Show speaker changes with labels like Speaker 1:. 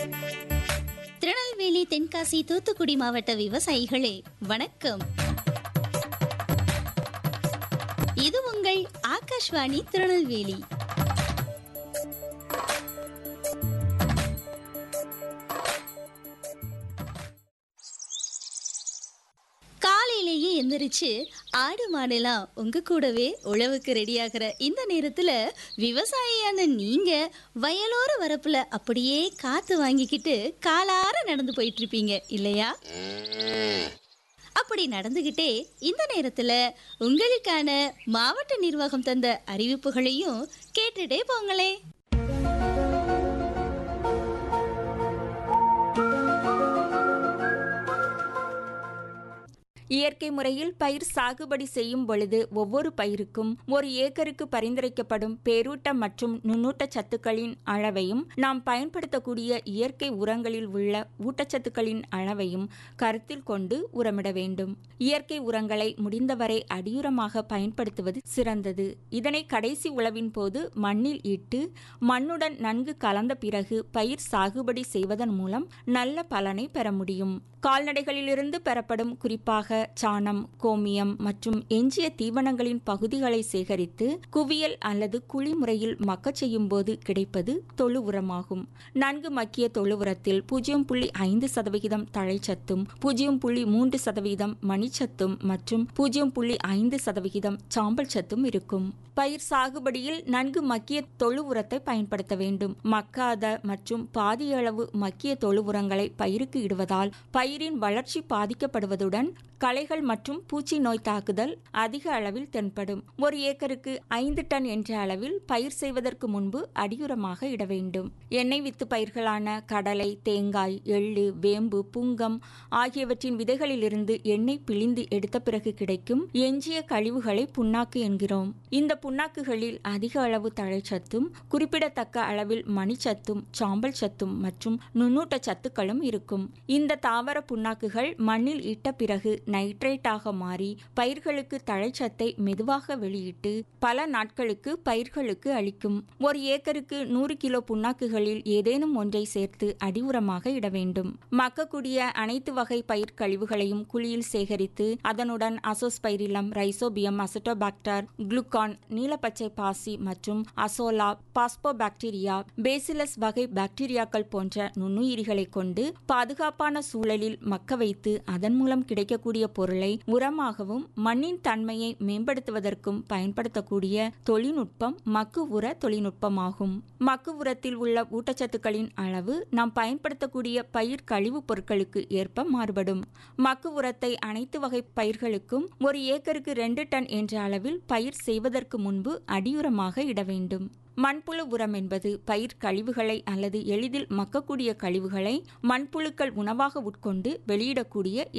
Speaker 1: திருநெல்வேலி தென்காசி தூத்துக்குடி மாவட்ட விவசாயிகளே வணக்கம் இது உங்கள் ஆகாஷ்வாணி திருநெல்வேலி காலையிலேயே எந்திரிச்சு ஆடு மாடெல்லாம் உங்க கூடவே உழவுக்கு ரெடியாகிற இந்த நேரத்துல விவசாயியான நீங்க வயலோர வரப்புல அப்படியே காத்து வாங்கிக்கிட்டு காலார நடந்து போயிட்டு இருப்பீங்க இல்லையா அப்படி நடந்துகிட்டே இந்த நேரத்துல உங்களுக்கான மாவட்ட நிர்வாகம் தந்த அறிவிப்புகளையும் கேட்டுட்டே போங்களே
Speaker 2: இயற்கை முறையில் பயிர் சாகுபடி செய்யும் பொழுது ஒவ்வொரு பயிருக்கும் ஒரு ஏக்கருக்கு பரிந்துரைக்கப்படும் பேரூட்ட மற்றும் நுண்ணூட்ட சத்துக்களின் அளவையும் நாம் பயன்படுத்தக்கூடிய இயற்கை உரங்களில் உள்ள ஊட்டச்சத்துக்களின் அளவையும் கருத்தில் கொண்டு உரமிட வேண்டும் இயற்கை உரங்களை முடிந்தவரை அடியுரமாக பயன்படுத்துவது சிறந்தது இதனை கடைசி உழவின் போது மண்ணில் இட்டு மண்ணுடன் நன்கு கலந்த பிறகு பயிர் சாகுபடி செய்வதன் மூலம் நல்ல பலனை பெற முடியும் கால்நடைகளிலிருந்து பெறப்படும் குறிப்பாக சாணம் கோமியம் மற்றும் எஞ்சிய தீவனங்களின் பகுதிகளை சேகரித்து குவியல் அல்லது குழி முறையில் மக்கச் செய்யும் போது கிடைப்பது தொழு உரமாகும் நன்கு மக்கிய தொழு உரத்தில் பூஜ்ஜியம் புள்ளி ஐந்து சதவிகிதம் தழைச்சத்தும் பூஜ்ஜியம் புள்ளி மூன்று சதவிகிதம் மணிச்சத்தும் மற்றும் பூஜ்ஜியம் புள்ளி ஐந்து சதவிகிதம் சாம்பல் சத்தும் இருக்கும் பயிர் சாகுபடியில் நன்கு மக்கிய தொழு உரத்தை பயன்படுத்த வேண்டும் மக்காத மற்றும் பாதியளவு மக்கிய தொழு உரங்களை பயிருக்கு இடுவதால் பயிரின் வளர்ச்சி பாதிக்கப்படுவதுடன் களைகள் மற்றும் பூச்சி நோய் தாக்குதல் அதிக அளவில் தென்படும் ஒரு ஏக்கருக்கு ஐந்து டன் என்ற அளவில் பயிர் செய்வதற்கு முன்பு அடியுரமாக இட வேண்டும் எண்ணெய் வித்து பயிர்களான கடலை தேங்காய் எள்ளு வேம்பு புங்கம் ஆகியவற்றின் விதைகளிலிருந்து எண்ணெய் பிழிந்து எடுத்த பிறகு கிடைக்கும் எஞ்சிய கழிவுகளை புண்ணாக்கு என்கிறோம் இந்த புண்ணாக்குகளில் அதிக அளவு தழைச்சத்தும் குறிப்பிடத்தக்க அளவில் மணிச்சத்தும் சாம்பல் சத்தும் மற்றும் நுண்ணூட்ட சத்துக்களும் இருக்கும் இந்த தாவர புண்ணாக்குகள் மண்ணில் இட்ட பிறகு நைட்ரேட்டாக மாறி பயிர்களுக்கு தழைச்சத்தை மெதுவாக வெளியிட்டு பல நாட்களுக்கு பயிர்களுக்கு அளிக்கும் ஒரு ஏக்கருக்கு நூறு கிலோ புண்ணாக்குகளில் ஏதேனும் ஒன்றை சேர்த்து அடிவுரமாக இட வேண்டும் மக்கக்கூடிய அனைத்து வகை பயிர் கழிவுகளையும் குழியில் சேகரித்து அதனுடன் அசோஸ்பைரிலம் ரைசோபியம் அசட்டோபாக்டர் குளுக்கான் நீலப்பச்சை பாசி மற்றும் அசோலா பாஸ்போபாக்டீரியா பேசிலஸ் வகை பாக்டீரியாக்கள் போன்ற நுண்ணுயிரிகளை கொண்டு பாதுகாப்பான சூழலில் மக்க வைத்து அதன் மூலம் கிடைக்கக்கூடிய பொருளை உரமாகவும் மண்ணின் தன்மையை மேம்படுத்துவதற்கும் பயன்படுத்தக்கூடிய தொழில்நுட்பம் மக்கு உர தொழில்நுட்பமாகும் மக்கு உரத்தில் உள்ள ஊட்டச்சத்துக்களின் அளவு நாம் பயன்படுத்தக்கூடிய பயிர் கழிவுப் பொருட்களுக்கு ஏற்ப மாறுபடும் மக்கு உரத்தை அனைத்து வகை பயிர்களுக்கும் ஒரு ஏக்கருக்கு ரெண்டு டன் என்ற அளவில் பயிர் செய்வதற்கு முன்பு அடியுரமாக இட வேண்டும் மண்புழு உரம் என்பது பயிர் கழிவுகளை அல்லது எளிதில் மக்கக்கூடிய கழிவுகளை மண்புழுக்கள் உணவாக உட்கொண்டு வெளியிடக்கூடிய